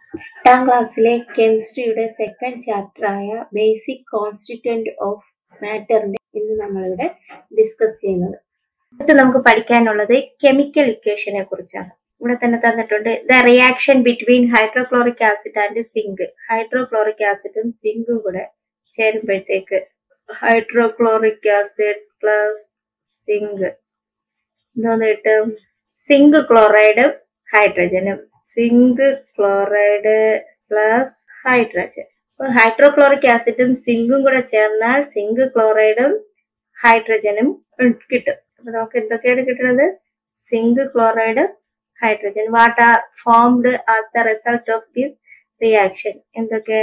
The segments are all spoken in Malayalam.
എട്ടാം ക്ലാസ്സിലെ കെമിസ്ട്രിയുടെ സെക്കൻഡ് ചാപ്റ്ററായ ബേസിക് കോൺസ്റ്റിറ്റ്വന്റ് ഓഫ് മാറ്ററിന്റെ ഇന്ന് നമ്മളിവിടെ ഡിസ്കസ് ചെയ്യുന്നത് അടുത്ത് നമുക്ക് പഠിക്കാനുള്ളത് കെമിക്കൽ ഇക്വേഷനെ കുറിച്ചാണ് ഇവിടെ തന്നെ തന്നിട്ടുണ്ട് the reaction between hydrochloric acid and zinc hydrochloric ആസിഡും സിങ്കും കൂടെ ചേരുമ്പോഴത്തേക്ക് ഹൈഡ്രോക്ലോറിക് ആസിഡ് പ്ലസ് സിങ്ക് എന്തോന്ന് കിട്ടും സിങ്ക് ക്ലോറൈഡും ഹൈഡ്രജനും സിങ്ക് ക്ലോറൈഡ് പ്ലസ് ഹൈഡ്രജൻ അപ്പൊ ഹൈഡ്രോക്ലോറിക് ആസിഡും സിങ്കും കൂടെ ചേർന്നാൽ സിങ്ക് ക്ലോറൈഡും ഹൈഡ്രജനും കിട്ടും അപ്പൊ നമുക്ക് എന്തൊക്കെയാണ് കിട്ടുന്നത് zinc chloride hydrogen what are formed as the result of this reaction എന്തൊക്കെ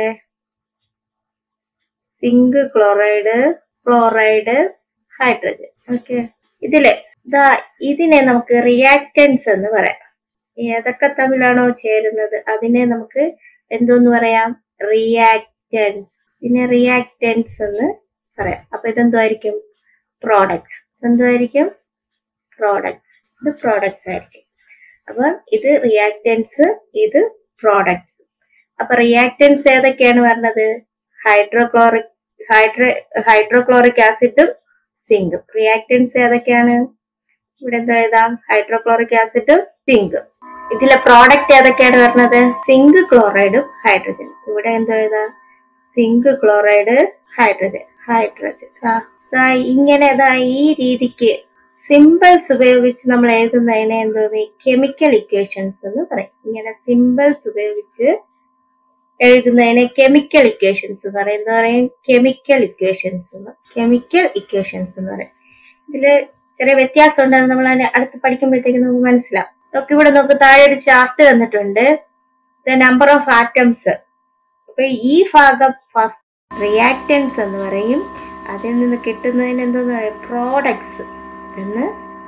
zinc chloride chloride hydrogen okay ഇതില് ദാ ഇതിനെ നമുക്ക് റിയാക്റ്റൻസ് എന്ന് പറയാം ഏതൊക്കെ തമ്മിലാണോ ചേരുന്നത് അതിനെ നമുക്ക് എന്തോന്ന് പറയാം റിയാക്റ്റൻസ് പിന്നെ റിയാക്റ്റൻസ് എന്ന് പറയാം അപ്പൊ ഇതെന്തുമായിരിക്കും പ്രോഡക്ട്സ് എന്തുമായിരിക്കും പ്രോഡക്ട്സ് ഇത് പ്രോഡക്ട്സ് ആയിരിക്കും അപ്പൊ ഇത് റിയാക്റ്റൻസ് ഇത് പ്രോഡക്ട്സ് അപ്പൊ റിയാക്റ്റൻസ് ഏതൊക്കെയാണ് പറഞ്ഞത് ഹൈഡ്രോക്ലോറിക് ഹൈഡ്രോ ഹൈഡ്രോക്ലോറിക് ആസിഡും സിങ്കും റിയാക്റ്റൻസ് ഏതൊക്കെയാണ് ഇവിടെ എന്താ എഴുതാം ഹൈഡ്രോക്ലോറിക് ആസിഡും സിങ്കും ഇതിലെ പ്രോഡക്റ്റ് ഏതൊക്കെയാണ് വരുന്നത് സിങ്ക് ക്ലോറൈഡും ഹൈഡ്രജൻ ഇവിടെ എന്താ എഴുതാം സിങ്ക് ക്ലോറൈഡ് ഹൈഡ്രജൻ ഹൈഡ്രജൻ ആ ഇങ്ങനെ ഇതാ ഈ രീതിക്ക് സിമ്പിൾസ് ഉപയോഗിച്ച് നമ്മൾ എഴുതുന്നതിനെ എന്തോന്ന് കെമിക്കൽ ഇക്വേഷൻസ് എന്ന് പറയും ഇങ്ങനെ സിമ്പിൾസ് ഉപയോഗിച്ച് എഴുതുന്നതിനെ കെമിക്കൽ ഇക്വേഷൻസ് എന്ന് പറയും എന്താ പറയും കെമിക്കൽ ഇക്വേഷൻസ് എന്ന് കെമിക്കൽ ഇക്വേഷൻസ് എന്ന് പറയും ഇതില് ചെറിയ വ്യത്യാസം ഉണ്ടെന്ന് നമ്മൾ അതിനെ അടുത്ത് പഠിക്കുമ്പോഴത്തേക്ക് നമുക്ക് മനസ്സിലാവും നമുക്ക് ഇവിടെ നോക്ക് താഴെ ഒരു ചാർട്ട് തന്നിട്ടുണ്ട് ദ നമ്പർ ഓഫ് ആറ്റംസ് അപ്പൊ ഈ ഭാഗം ഫസ്റ്റ് റിയാക്റ്റൻസ് എന്ന് പറയും അതിൽ നിന്ന് കിട്ടുന്നതിന് എന്തോന്ന് പറയും പ്രോഡക്ട്സ് എന്ന്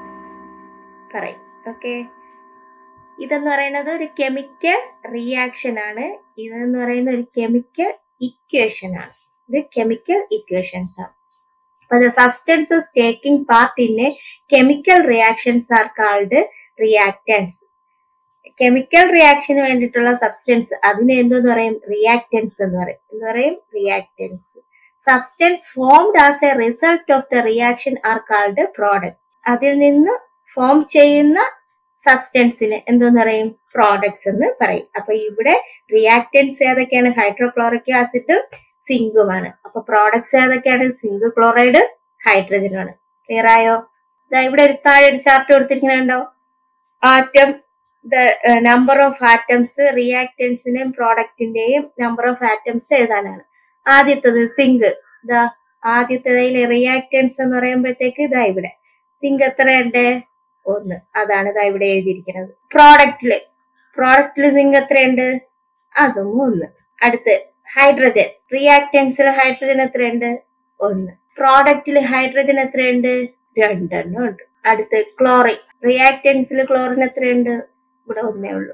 പറയും ഓക്കെ ഇതെന്ന് പറയുന്നത് ഒരു കെമിക്കൽ റിയാക്ഷൻ ആണ് ഇതെന്ന് പറയുന്ന ഒരു കെമിക്കൽ ഇക്വേഷൻ ആണ് ഇത് കെമിക്കൽ ഇക്വേഷൻസ് ആണ് അപ്പൊ the substances taking part in a chemical reactions are called reactants chemical റിയാക്ഷന് വേണ്ടിയിട്ടുള്ള സബ്സ്റ്റൻസ് അതിനെ എന്തോന്ന് പറയും റിയാക്റ്റൻസ് എന്ന് പറയും എന്ന് പറയും reactants substance formed as a result of the reaction are called product അതിൽ നിന്ന് ഫോം ചെയ്യുന്ന സബ്സ്റ്റൻസിന് എന്തോന്ന് പറയും പ്രോഡക്ട്സ് എന്ന് പറയും അപ്പൊ ഇവിടെ റിയാക്റ്റൻസ് ഏതൊക്കെയാണ് ഹൈഡ്രോക്ലോറിക് ആസിഡും സിങ്കുമാണ് അപ്പൊ പ്രോഡക്ട്സ് ഏതൊക്കെയാണ് സിങ്ക് ക്ലോറൈഡ് ഹൈഡ്രജനുമാണ് ക്ലിയർ ആയോ ഇതാ ഇവിടെ ഒരു താഴെ ഒരു ചാർട്ട് കൊടുത്തിരിക്കുന്നുണ്ടോ atom the number of atoms റിയാക്റ്റൻസിന്റെയും പ്രോഡക്റ്റിന്റെയും നമ്പർ ഓഫ് ആറ്റംസ് എഴുതാനാണ് ആദ്യത്തത് സിങ്ക് ഇതാ ആദ്യത്തേതിൽ റിയാക്റ്റൻസ് എന്ന് പറയുമ്പോഴത്തേക്ക് ഇതാ ഇവിടെ സിങ്ക് എത്രയുണ്ട് ഒന്ന് അതാണ് ഇതാ ഇവിടെ എഴുതിയിരിക്കുന്നത് പ്രോഡക്റ്റില് പ്രോഡക്റ്റില് സിങ്ക് എത്രയുണ്ട് അതും ഒന്ന് അടുത്ത് ഹൈഡ്രജൻ റിയാക്റ്റൻസിൽ ഹൈഡ്രജൻ എത്രയുണ്ട് ഒന്ന് പ്രോഡക്റ്റിൽ ഹൈഡ്രജൻ എത്രയുണ്ട് രണ്ടെണ്ണം ഉണ്ട് അടുത്ത് ക്ലോറിൻ റിയാക്റ്റൻസിൽ ക്ലോറിൻ എത്രയുണ്ട് ഇവിടെ ഒന്നേ ഉള്ളൂ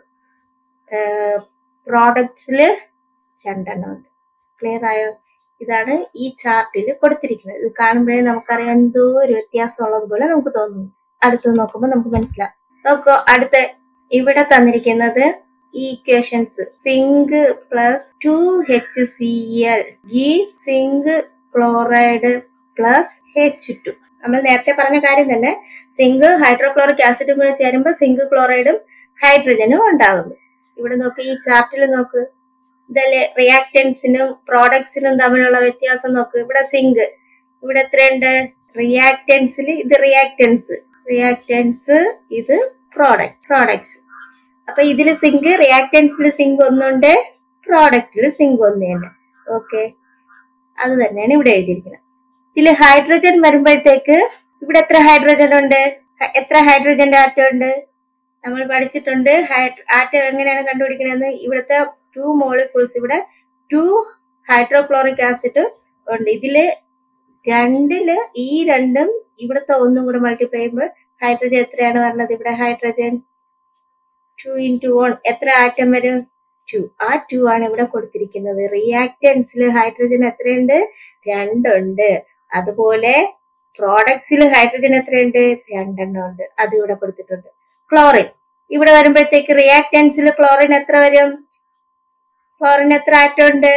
പ്രോഡക്ട്സിൽ രണ്ടെണ്ണം ഉണ്ട് ക്ലിയർ ആയോ ഇതാണ് ഈ ചാർട്ടിൽ കൊടുത്തിരിക്കുന്നത് ഇത് കാണുമ്പോഴേ നമുക്കറിയാം എന്തോ ഒരു വ്യത്യാസം ഉള്ളതുപോലെ നമുക്ക് തോന്നുന്നു അടുത്ത് നോക്കുമ്പോൾ നമുക്ക് മനസ്സിലാവും നോക്കൂ അടുത്ത ഇവിടെ തന്നിരിക്കുന്നത് ഈ equations zinc plus two H C L ഈ zinc chloride plus H two നമ്മൾ നേരത്തെ പറഞ്ഞ കാര്യം തന്നെ സിങ്ക് ഹൈഡ്രോക്ലോറിക് ആസിഡും കൂടെ ചേരുമ്പോൾ സിങ്ക് ക്ലോറൈഡും ഹൈഡ്രജനും ഉണ്ടാകുന്നു ഇവിടെ നോക്ക് ഈ ചാർട്ടിൽ നോക്ക് ഇതല്ലേ റിയാക്റ്റൻസിനും പ്രോഡക്ട്സിനും തമ്മിലുള്ള വ്യത്യാസം നോക്ക് ഇവിടെ സിങ്ക് ഇവിടെ എത്രയുണ്ട് റിയാക്റ്റൻസിൽ ഇത് റിയാക്റ്റൻസ് റിയാക്റ്റൻസ് ഇത് പ്രോഡക്റ്റ് പ്രോഡക്ട്സ് അപ്പൊ ഇതിൽ സിങ്ക് റിയാക്റ്റൻസിൽ സിങ്ക് ഒന്നുണ്ട് പ്രോഡക്റ്റിൽ സിങ്ക് ഒന്ന് തന്നെ ഓക്കെ അത് തന്നെയാണ് ഇവിടെ എഴുതിയിരിക്കുന്നത് ഇതിൽ ഹൈഡ്രജൻ വരുമ്പോഴത്തേക്ക് ഇവിടെ എത്ര ഹൈഡ്രജൻ ഉണ്ട് എത്ര ഹൈഡ്രജന്റെ ആറ്റം ഉണ്ട് നമ്മൾ പഠിച്ചിട്ടുണ്ട് ആറ്റം എങ്ങനെയാണ് കണ്ടുപിടിക്കണമെന്ന് ഇവിടുത്തെ ടു മോളിക്യൂൾസ് ഇവിടെ ടു ഹൈഡ്രോക്ലോറിക് ആസിഡ് ഉണ്ട് ഇതില് രണ്ടില് ഈ രണ്ടും ഇവിടുത്തെ ഒന്നും കൂടെ മൾട്ടിപ്ലൈ ചെയ്യുമ്പോൾ ഹൈഡ്രജൻ എത്രയാണ് പറഞ്ഞത് ഇവിടെ ഹൈഡ്രജൻ ടു ഇൻറ്റു വൺ എത്ര ആറ്റം വരും ടു ആ ടു ആണ് ഇവിടെ കൊടുത്തിരിക്കുന്നത് റിയാക്റ്റൻസിൽ ഹൈഡ്രജൻ എത്രയുണ്ട് രണ്ടുണ്ട് അതുപോലെ പ്രോഡക്ട്സിൽ ഹൈഡ്രജൻ എത്രയുണ്ട് രണ്ടെണ്ണം ഉണ്ട് അത് ഇവിടെ കൊടുത്തിട്ടുണ്ട് ക്ലോറിൻ ഇവിടെ വരുമ്പോഴത്തേക്ക് റിയാക്റ്റൻസിൽ ക്ലോറിൻ എത്ര വരും ക്ലോറിന് എത്ര ആറ്റം ഉണ്ട്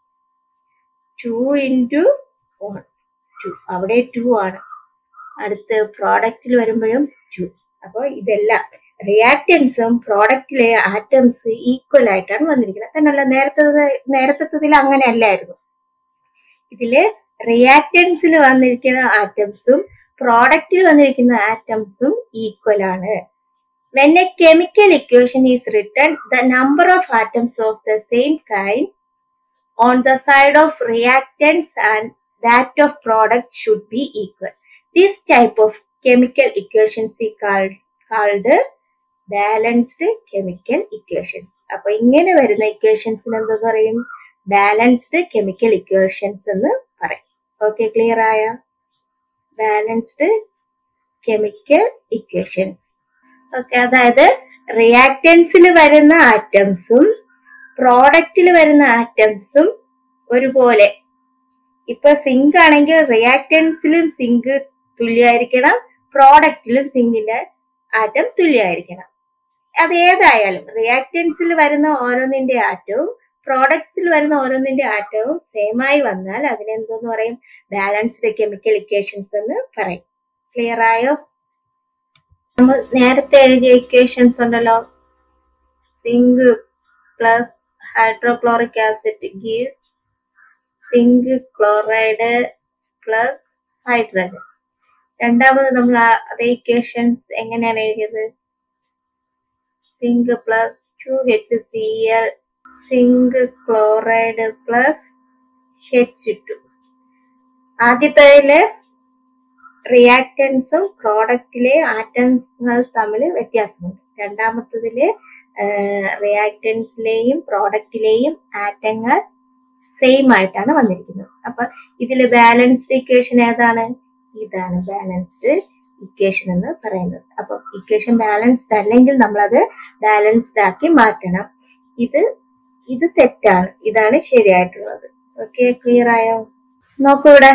ടു ഇൻറ്റു വൺ ടു അവിടെ ടു ആണ് അടുത്ത് പ്രോഡക്റ്റിൽ വരുമ്പോഴും ടു അപ്പോൾ ഇതെല്ലാം റിയാക്റ്റൻസും പ്രോഡക്റ്റിലെ ആറ്റംസ് ഈക്വൽ ആയിട്ടാണ് വന്നിരിക്കുന്നത് തന്നല്ല നേരത്തെ നേരത്തെ അങ്ങനെ അല്ലായിരുന്നു ഇതില് റിയാക്റ്റൻസിൽ വന്നിരിക്കുന്ന ആറ്റംസും പ്രോഡക്റ്റിൽ വന്നിരിക്കുന്ന ആറ്റംസും ഈക്വൽ ആണ് When a chemical equation is written, the number of atoms of the same kind on the side of reactants and that of product should be equal. This type of chemical equations is called, called balanced chemical equations. അപ്പൊ ഇങ്ങനെ വരുന്ന ഇക്വേഷൻസിന് എന്താ പറയും ബാലൻസ്ഡ് കെമിക്കൽ ഇക്വേഷൻസ് എന്ന് പറയും ഓക്കെ ക്ലിയർ ആയ ബാലൻസ്ഡ് കെമിക്കൽ ഇക്വേഷൻസ് ഓക്കെ അതായത് റിയാക്റ്റൻസിൽ വരുന്ന ആറ്റംസും പ്രോഡക്റ്റിൽ വരുന്ന ആറ്റംസും ഒരുപോലെ ഇപ്പൊ സിങ്ക് ആണെങ്കിൽ റിയാക്റ്റൻസിലും സിങ്ക് തുല്യമായിരിക്കണം പ്രോഡക്റ്റിലും സിങ്കിന്റെ ആറ്റം തുല്യമായിരിക്കണം അത് ഏതായാലും റിയാക്റ്റൻസിൽ വരുന്ന ഓരോന്നിന്റെ ആറ്റവും പ്രോഡക്ട്സിൽ വരുന്ന ഓരോന്നിന്റെ ആറ്റവും സെയിം ആയി വന്നാൽ അതിനെന്തോന്ന് പറയും ബാലൻസ്ഡ് കെമിക്കൽ ഇക്വേഷൻസ് എന്ന് പറയും ക്ലിയർ ആയോ നമ്മൾ നേരത്തെ എഴുതിയ ഇക്വേഷൻസ് ഉണ്ടല്ലോ zinc plus hydrochloric acid gives zinc chloride plus hydrogen രണ്ടാമത് നമ്മൾ ആ- അതേ ഇക്വേഷൻസ് എങ്ങനെയാണ് എഴുതിയത് zinc plus two H C L zinc chloride plus H two ആദ്യത്തേതില് റിയാക്റ്റൻസും പ്രോഡക്റ്റിലെ ആറ്റങ്ങൾ തമ്മിൽ വ്യത്യാസമുണ്ട് രണ്ടാമത്തതില് റിയാക്റ്റൻസിലെയും പ്രോഡക്റ്റിലെയും ആറ്റങ്ങൾ സെയിം ആയിട്ടാണ് വന്നിരിക്കുന്നത് അപ്പൊ ഇതില് ബാലൻസ്ഡ് ഇക്വേഷൻ ഏതാണ് ഇതാണ് ബാലൻസ്ഡ് ഇക്വേഷൻ എന്ന് പറയുന്നത് അപ്പൊ ഇക്വേഷൻ ബാലൻസ്ഡ് അല്ലെങ്കിൽ നമ്മളത് ബാലൻസ്ഡ് ആക്കി മാറ്റണം ഇത് ഇത് തെറ്റാണ് ഇതാണ് ശരിയായിട്ടുള്ളത് ഓക്കെ ക്ലിയർ ആയോ നോക്കൂ ഇവിടെ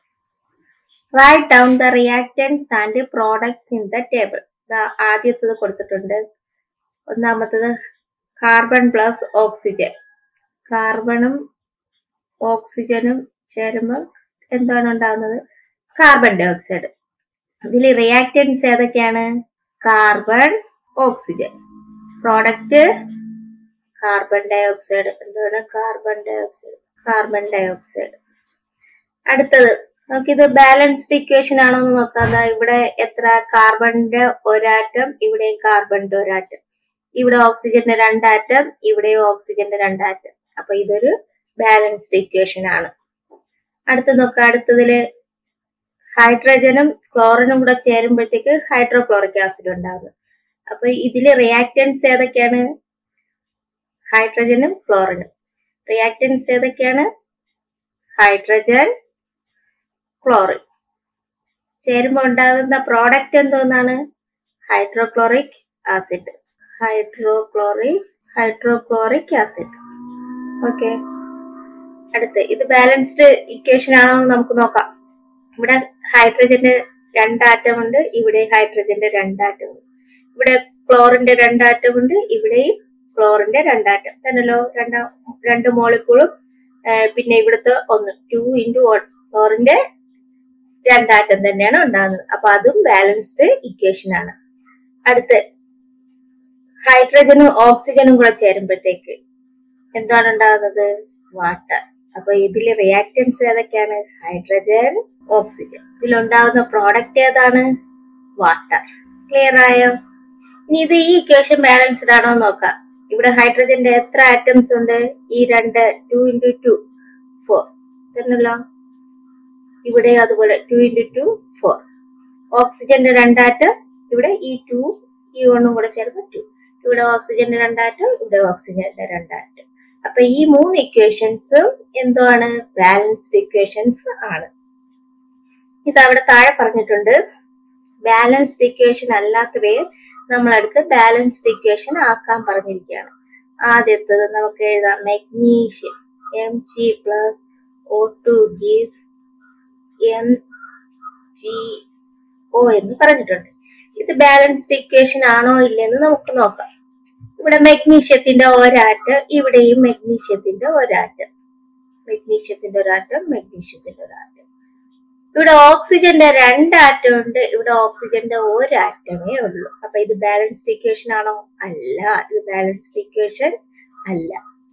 write down the reactants and products in the table ആദ്യത്തത് കൊടുത്തിട്ടുണ്ട് ഒന്നാമത്തത് കാർബൺ പ്ലസ് ഓക്സിജൻ കാർബണും ഓക്സിജനും ചേരുമ്പോൾ എന്താണ് ഉണ്ടാകുന്നത് കാർബൺ ഡൈ ഓക്സൈഡ് ഇതിൽ റിയാക്റ്റൻസ് ഏതൊക്കെയാണ് carbon oxygen product carbon dioxide എന്താണ് carbon dioxide carbon dioxide അടുത്തത് നമുക്കിത് ബാലൻസ്ഡ് ഇക്വേഷൻ ആണോ എന്ന് നോക്കാം ദാ ഇവിടെ എത്ര കാർബണിന്റെ ഒരാറ്റം ഇവിടെയും കാർബണിന്റെ ഒരാറ്റം ഇവിടെ ഓക്സിജന്റെ രണ്ടാറ്റം ഇവിടെയും ഓക്സിജന്റെ രണ്ടാറ്റം അപ്പൊ ഇതൊരു ബാലൻസ്ഡ് ഇക്വേഷൻ ആണ് അടുത്ത് നോക്കാം അടുത്തതില് ഹൈഡ്രജനും ക്ലോറിനും കൂടെ ചേരുമ്പോഴത്തേക്ക് ഹൈഡ്രോക്ലോറിക് ആസിഡ് ഉണ്ടാകുന്നു അപ്പൊ ഇതില് റിയാക്റ്റൻസ് ഏതൊക്കെയാണ് ഹൈഡ്രജനും ക്ലോറിനും റിയാക്റ്റൻസ് ഏതൊക്കെയാണ് ഹൈഡ്രജൻ ക്ലോറിൻ ചേരുമ്പോൾ ഉണ്ടാകുന്ന പ്രോഡക്റ്റ് എന്തോന്നാണ് hydrochloric acid hydrochloric hydrochloric acid okay അടുത്ത് ഇത് ബാലൻസ്ഡ് ഇക്വേഷൻ ആണോ എന്ന് നമുക്ക് നോക്കാം ഇവിടെ ഹൈഡ്രജന്റെ രണ്ടാറ്റം ഉണ്ട് ഇവിടെ ഹൈഡ്രജന്റെ രണ്ടാറ്റം ഉണ്ട് ഇവിടെ ക്ലോറിന്റെ രണ്ടാറ്റം ഉണ്ട് ഇവിടെയും ക്ലോറിന്റെ രണ്ടാറ്റം തന്നല്ലോ രണ്ടാ രണ്ട് മോളിക്കൂളും പിന്നെ ഇവിടുത്തെ ഒന്ന് ടു ഇൻറ്റു വൺ ക്ലോറിന്റെ രണ്ടാറ്റം തന്നെയാണ് ഉണ്ടാകുന്നത് അപ്പൊ അതും ബാലൻസ്ഡ് ഇക്വേഷൻ ആണ് അടുത്ത് ഹൈഡ്രജനും ഓക്സിജനും കൂടെ ചേരുമ്പോഴത്തേക്ക് എന്താണ് ഉണ്ടാകുന്നത് വാട്ടർ അപ്പൊ ഇതിൽ റിയാക്റ്റൻസ് ഏതൊക്കെയാണ് ഹൈഡ്രജൻ ഓക്സിജൻ ഇതിലുണ്ടാകുന്ന പ്രോഡക്റ്റ് ഏതാണ് വാട്ടർ ക്ലിയർ ആയോ ഇനി ഇത് ഈ ഇക്വേഷൻ ബാലൻസ്ഡ് ആണോ എന്ന് നോക്കാം ഇവിടെ ഹൈഡ്രജന്റെ എത്ര ആറ്റംസ് ഉണ്ട് ഈ രണ്ട് ടു ഇൻറ്റു ടു ഫോർ തന്നല്ലോ ഇവിടെ അതുപോലെ ടു ഇൻറ്റു ടു ഫോർ ഓക്സിജന്റെ രണ്ടാറ്റം ഇവിടെ ഈ ടു ഈ ഒന്നും കൂടെ ചേർന്ന് ടു ഇവിടെ ഓക്സിജന്റെ രണ്ടാറ്റം ഇവിടെ ഓക്സിജന്റെ രണ്ടാറ്റം അപ്പൊ ഈ മൂന്ന് ഇക്വേഷൻസും എന്താണ് ബാലൻസ്ഡ് ഇക്വേഷൻസ് ആണ് ഇത് അവിടെ താഴെ പറഞ്ഞിട്ടുണ്ട് ബാലൻസ്ഡ് ഇക്വേഷൻ അല്ലാത്തവയെ നമ്മളടുത്ത് ബാലൻസ്ഡ് ഇക്വേഷൻ ആക്കാൻ പറഞ്ഞിരിക്കുകയാണ് ആദ്യത്തത് നമുക്ക് എഴുതാം magnesium M G plus O two gives M G O എന്ന് പറഞ്ഞിട്ടുണ്ട് ഇത് ബാലൻസ്ഡ് ഇക്വേഷൻ ആണോ ഇല്ലെന്ന് നമുക്ക് നോക്കാം ഇവിടെ മെഗ്നീഷ്യത്തിന്റെ ഒരാറ്റം ഇവിടെയും മെഗ്നീഷ്യത്തിന്റെ ഒരാറ്റം മെഗ്നീഷ്യത്തിന്റെ ഒരാറ്റം മെഗ്നീഷ്യത്തിന്റെ ഒരാറ്റം ഇവിടെ ഓക്സിജന്റെ രണ്ട് ആറ്റം ഉണ്ട് ഇവിടെ ഓക്സിജന്റെ ഒരാറ്റമേ ഉള്ളൂ അപ്പൊ ഇത് ബാലൻസ്ഡ് ഇക്വേഷൻ ആണോ അല്ല ഇത് ബാലൻസ്ഡ് ഇക്വേഷൻ അല്ല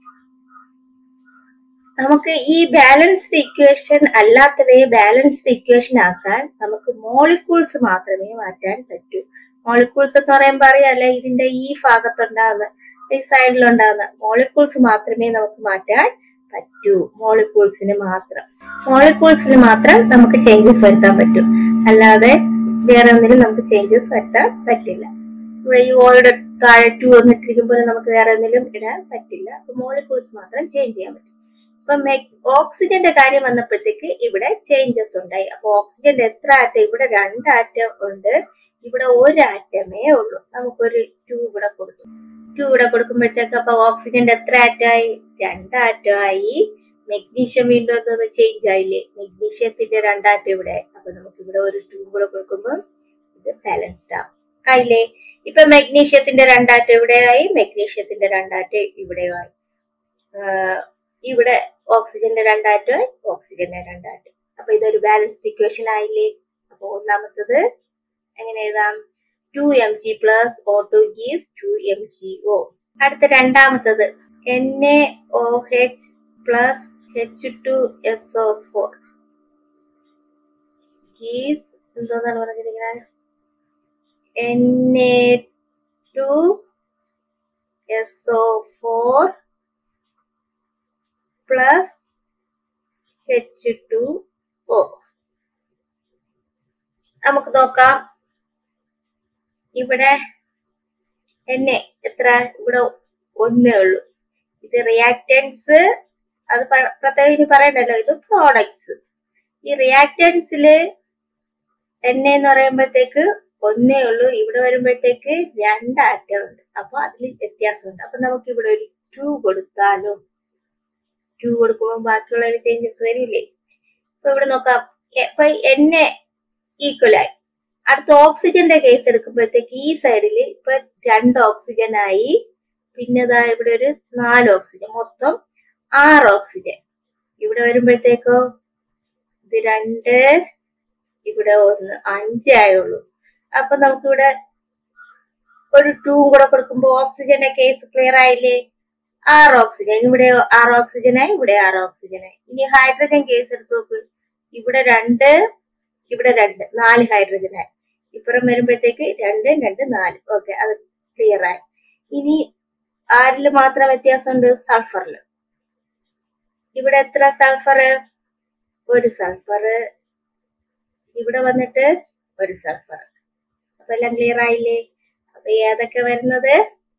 നമുക്ക് ഈ ബാലൻസ്ഡ് ഇക്വേഷൻ അല്ലാത്തവയെ ബാലൻസ്ഡ് ഇക്വേഷൻ ആക്കാൻ നമുക്ക് മോളിക്യൂൾസ് മാത്രമേ മാറ്റാൻ പറ്റൂ മോളിക്യൂൾസ് എന്ന് പറയുമ്പോൾ അറിയാലേ ഇതിന്റെ ഈ ഭാഗത്തുണ്ടാകുന്ന ഈ സൈഡിലുണ്ടാകുന്ന മോളിക്യൂൾസ് മാത്രമേ നമുക്ക് മാറ്റാൻ പറ്റൂ മോളിക്യൂൾസിന് മാത്രം മോളിക്യൂൾസിന് മാത്രം നമുക്ക് ചേഞ്ചസ് വരുത്താൻ പറ്റും അല്ലാതെ വേറെ ഒന്നിനും നമുക്ക് ചേഞ്ചസ് വരുത്താൻ പറ്റില്ല ഇവിടെ ഈ ഓയുടെ താഴെ ടു വന്നിട്ടിരിക്കുമ്പോൾ നമുക്ക് വേറെ ഒന്നിലും ഇടാൻ പറ്റില്ല അപ്പൊ മോളിക്യൂൾസ് മാത്രം ചേഞ്ച് ചെയ്യാൻ പറ്റും ഇപ്പൊ ഓക്സിജന്റെ കാര്യം വന്നപ്പോഴത്തേക്ക് ഇവിടെ ചേഞ്ചസ് ഉണ്ടായി അപ്പൊ ഓക്സിജന്റെ എത്ര ആറ്റം ഇവിടെ രണ്ട് ആറ്റം ഉണ്ട് ഇവിടെ ഒരു ആറ്റമേ ഉള്ളൂ നമുക്കൊരു ടു ഇവിടെ കൊടുത്തു ടു ഇവിടെ കൊടുക്കുമ്പോഴത്തേക്ക് അപ്പൊ ഓക്സിജന്റെ എത്ര ആറ്റമായി രണ്ട് ആറ്റമായി മെഗ്നീഷ്യം വീണ്ടും എന്തോന്ന് ചേഞ്ച് ആയില്ലേ മെഗ്നീഷ്യത്തിന്റെ രണ്ടാറ്റം ഇവിടെ അപ്പൊ നമുക്ക് ഇവിടെ ഒരു ടൂ കൂടെ കൊടുക്കുമ്പോൾ ഇത് ബാലൻസ്ഡ് ആവും ആയില്ലേ ഇപ്പൊ മെഗ്നീഷ്യത്തിന്റെ രണ്ടാറ്റം ഇവിടെയായി മെഗ്നീഷ്യത്തിന്റെ രണ്ടാറ്റം ഇവിടെയായി ആഹ് ഇവിടെ ഓക്സിജന്റെ രണ്ടാറ്റം ഓക്സിജന്റെ രണ്ടാറ്റം അപ്പൊ ഇതൊരു ബാലൻസ്ഡ് ഇക്വേഷൻ ആയില്ലേ അപ്പൊ ഒന്നാമത്തത് എങ്ങനെ എഴുതാം two M G plus O two gives two M G O അടുത്ത രണ്ടാമത്തത് N A O H plus H two S O four gives എന്തോന്നാണ് പറഞ്ഞിരിക്കുന്നത് N A two S O four plus H two O നമുക്ക് നോക്കാം ഇവിടെ എന്നെ എത്ര ഇവിടെ ഒന്നേ ഉള്ളൂ ഇത് റിയാക്റ്റൻസ് അത് പ- പ്രത്യേകം ഇനി പറയണ്ടല്ലോ ഇത് പ്രോഡക്ട്സ് ഈ റിയാക്റ്റൻസില് എണ്ണ എന്ന് പറയുമ്പോഴത്തേക്ക് ഒന്നേ ഉള്ളൂ ഇവിടെ വരുമ്പോഴത്തേക്ക് രണ്ട് ആറ്റം ഉണ്ട് അപ്പൊ അതിൽ വ്യത്യാസമുണ്ട് അപ്പൊ നമുക്ക് ഇവിടെ ഒരു ടു കൊടുത്താലോ ടു കൊടുക്കുമ്പോൾ ബാക്കിയുള്ള ചേഞ്ചസ് വരില്ലേ ഇപ്പൊ ഇവിടെ നോക്കാം എ- ഇപ്പൊ എണ്ണ ഈക്വൽ ആയി അടുത്ത ഓക്സിജന്റെ കേസ് എടുക്കുമ്പോഴത്തേക്ക് ഈ സൈഡിൽ ഇപ്പൊ രണ്ട് ഓക്സിജൻ ആയി പിന്നെ ദാ ഇവിടെ ഒരു നാല് ഓക്സിജൻ മൊത്തം ആറ് ഓക്സിജൻ ഇവിടെ വരുമ്പോഴത്തേക്കോ ഇത് രണ്ട് ഇവിടെ ഒന്ന് അഞ്ചേ ആയുള്ളൂ അപ്പൊ നമുക്കിവിടെ ഒരു ടൂ കൂടെ കൊടുക്കുമ്പോ ഓക്സിജന്റെ കേസ് ക്ലിയർ ആയില്ലേ ആറ് ഓക്സിജൻ ഇവിടെ ആറ് ഓക്സിജനായി ഇവിടെ ആറ് ഓക്സിജനായി ഇനി ഹൈഡ്രജൻ കേസ് എടുത്ത് നോക്ക് ഇവിടെ രണ്ട് ഇവിടെ രണ്ട് നാല് ഹൈഡ്രജനായി ഇപ്പുറം വരുമ്പോഴത്തേക്ക് രണ്ട് രണ്ട് നാല് ഓക്കെ അത് ക്ലിയർ ആയി ഇനി ആരില് മാത്രം വ്യത്യാസമുണ്ട് സൾഫറിൽ ഇവിടെ എത്ര സൾഫർ ഒരു സൾഫർ ഇവിടെ വന്നിട്ട് ഒരു സൾഫർ അപ്പൊ എല്ലാം ക്ലിയർ ആയില്ലേ അപ്പൊ ഏതൊക്കെ വരുന്നത്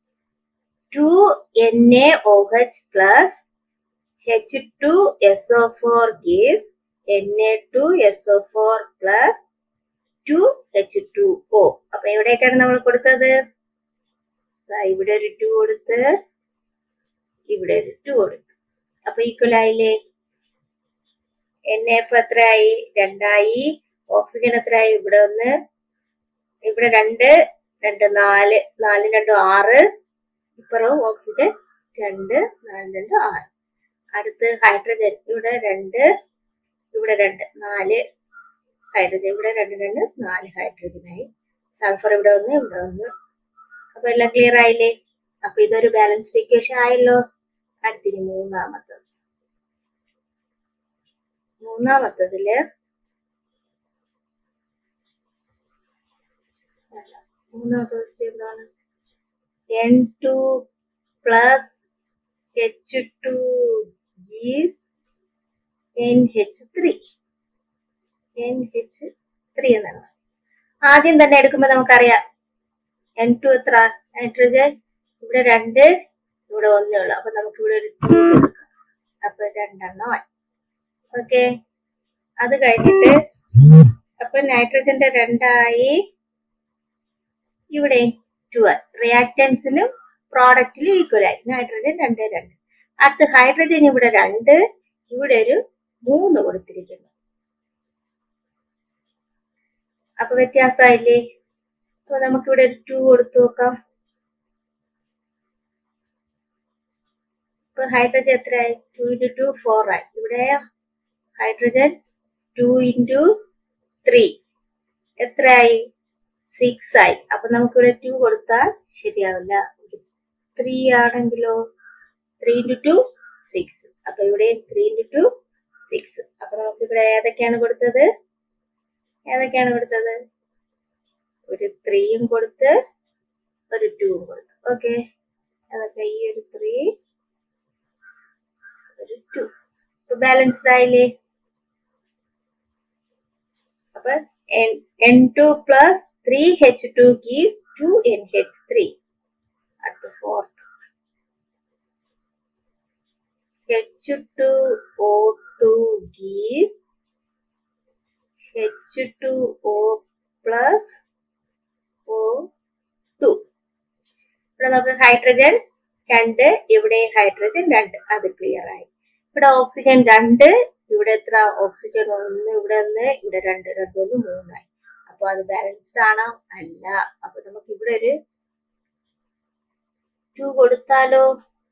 two N A O H plus H two S O four gives N A two S O four plus two H two O അപ്പൊ എവിടേക്കാണ് നമ്മൾ കൊടുത്തത് ദാ ഇവിടെ ഒരു ടു കൊടുത്ത് ഇവിടെ ഒരു ടു കൊടുത്തു അപ്പൊ ഈക്വൽ ആയില്ലേ എൻ എഫ് എത്രയായി രണ്ടായി ഓക്സിജൻ എത്രയായി ഇവിടെ ഒന്ന് ഇവിടെ രണ്ട് രണ്ട് നാല് നാല് രണ്ടും ആറ് ഇപ്പുറവും ഓക്സിജൻ രണ്ട് നാല് രണ്ട് ആറ് അടുത്ത് ഹൈഡ്രജൻ ഇവിടെ രണ്ട് ഇവിടെ രണ്ട് നാല് ഹൈഡ്രജൻ ഇവിടെ രണ്ട് രണ്ട് നാല് ഹൈഡ്രജനായി സൾഫർ ഇവിടെ ഒന്ന് ഇവിടെ ഒന്ന് അപ്പൊ എല്ലാം ക്ലിയർ ആയില്ലേ അപ്പൊ ഇതൊരു ബാലൻസ്ഡ് ഇക്വേഷൻ ആയല്ലോ അടുത്തിനി മൂന്നാമത്തത് മൂന്നാമത്തതില് മൂന്നാമത്തെ question എന്താണ് N two plus H two is N H three N H three എന്നാണ് ആദ്യം തന്നെ എടുക്കുമ്പോൾ നമുക്കറിയാം എൻ ടു എത്ര നൈട്രജൻ ഇവിടെ രണ്ട് ഇവിടെ ഒന്നേ ഉള്ളൂ അപ്പൊ നമുക്ക് ഇവിടെ ഒരു two കൊടുക്കാം അപ്പൊ രണ്ടെണ്ണം ആയി ഓക്കെ അത് കഴിഞ്ഞിട്ട് അപ്പൊ നൈട്രജന്റെ രണ്ടായി ഇവിടെ ടു റിയാക്ടൻസിലും പ്രോഡക്റ്റിലും ഈക്വൽ ആയി നൈട്രജൻ രണ്ട് രണ്ട് അടുത്ത് ഹൈഡ്രജൻ ഇവിടെ രണ്ട് ഇവിടെ ഒരു മൂന്ന് കൊടുത്തിരിക്കുന്നു അപ്പൊ വ്യത്യാസമായില്ലേ അപ്പൊ നമുക്കിവിടെ ഒരു ടു കൊടുത്തു നോക്കാം ഇപ്പൊ ഹൈഡ്രജൻ എത്രയായി ടു ഇൻറ്റു ടു ഫോർ ആയി ഇവിടെ ഹൈഡ്രജൻ ടു ഇൻറ്റു ത്രീ എത്രയായി സിക്സ് ആയി അപ്പൊ നമുക്കിവിടെ ടു കൊടുത്താൽ ശരിയാവില്ല ത്രീ ആണെങ്കിലോ ത്രീ ഇൻറ്റു ടു സിക്സ് അപ്പൊ ഇവിടെ ത്രീ ഇൻറ്റു ടു സിക്സ് അപ്പൊ നമുക്ക് ഇവിടെ ഏതൊക്കെയാണ് കൊടുത്തത് ഏതൊക്കെയാണ് കൊടുത്തത് ഒരു ത്രീയും കൊടുത്ത് ഒരു ടൂവും കൊടുത്തു ഓക്കെ അതൊക്കെ ഈ ഒരു ത്രീ ഒരു ടു ബാലൻസ്ഡ് ആയില്ലേ അപ്പൊ N two plus three H two gives two N H three അടുത്ത fourth H two O two gives H two O plus O two ഇവിടെ നമുക്ക് ഹൈഡ്രജൻ രണ്ട് ഇവിടെ ഹൈഡ്രജൻ രണ്ട് അത് ക്ലിയർ ആയി ഇവിടെ ഓക്സിജൻ രണ്ട് ഇവിടെ എത്ര ഓക്സിജൻ ഒന്ന് ഇവിടെ ഒന്ന് ഇവിടെ രണ്ട് രണ്ട് ഒന്ന് മൂന്നായി അപ്പൊ അത് ബാലൻസ്ഡ് ആണോ അല്ല അപ്പൊ നമുക്ക് ഇവിടെ ഒരു ടു കൊടുത്താലോ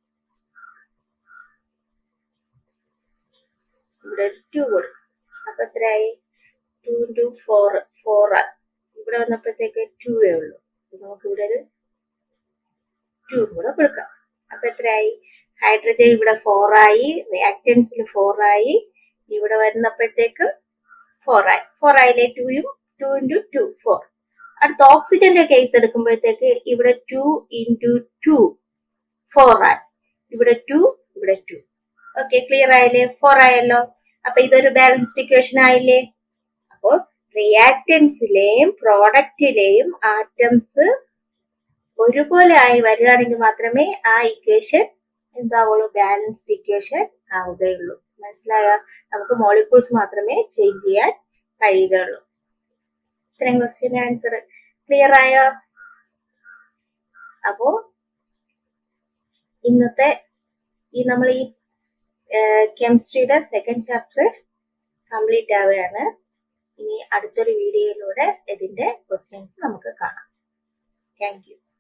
ഇവിടെ ഒരു ടു കൊടുക്കും അപ്പൊ എത്രയായി ടു ഇൻറ്റു ഫോർ ഫോർ ഇവിടെ വന്നപ്പോഴത്തേക്ക് ടു ഏ ഉള്ളൂ അപ്പൊ നമുക്ക് ഇവിടെ ഒരു ടു കൂടെ കൊടുക്കാം അപ്പൊ എത്രയായി ഹൈഡ്രജൻ ഇവിടെ ഫോർ ആയി റിയാക്ടൻസിൽ ഫോർ ആയി ഇവിടെ വരുന്നപ്പോഴത്തേക്ക് ഫോർ ആയി ഫോർ ആയില്ലേ ടൂയും ടു ഇൻറ്റു ടു ഫോർ അടുത്ത ഓക്സിജന്റെ കേസ് എടുക്കുമ്പോഴത്തേക്ക് ഇവിടെ ടു ഇൻറ്റു ടു ഫോർ ആയി ഇവിടെ ടു ഇവിടെ ടു ഓക്കെ ക്ലിയർ ആയില്ലേ ഫോർ ആയല്ലോ അപ്പൊ ഇതൊരു ബാലൻസ്ഡ് ഇക്വേഷൻ ആയില്ലേ അപ്പോ റിയാക്ടൻസിലെയും പ്രോഡക്റ്റിലെയും ആറ്റംസ് ഒരുപോലെ ആയി വരികയാണെങ്കിൽ മാത്രമേ ആ ഇക്വേഷൻ എന്താവുള്ളൂ ബാലൻസ്ഡ് ഇക്വേഷൻ ആവുകയുള്ളൂ മനസ്സിലായോ നമുക്ക് മോളിക്യൂൾസ് മാത്രമേ ചേഞ്ച് ചെയ്യാൻ കഴിയുകയുള്ളൂ ഇത്രയും ക്വസ്റ്റ്യൻ ആൻസർ ക്ലിയർ ആയോ അപ്പോ ഇന്നത്തെ ഈ നമ്മൾ ഈ കെമിസ്ട്രിയുടെ സെക്കൻഡ് ചാപ്റ്റർ കംപ്ലീറ്റ് ആവുകയാണ് ഇനി അടുത്തൊരു വീഡിയോയിലൂടെ ഇതിന്റെ ക്വസ്റ്റ്യൻസ് നമുക്ക് കാണാം താങ്ക് യു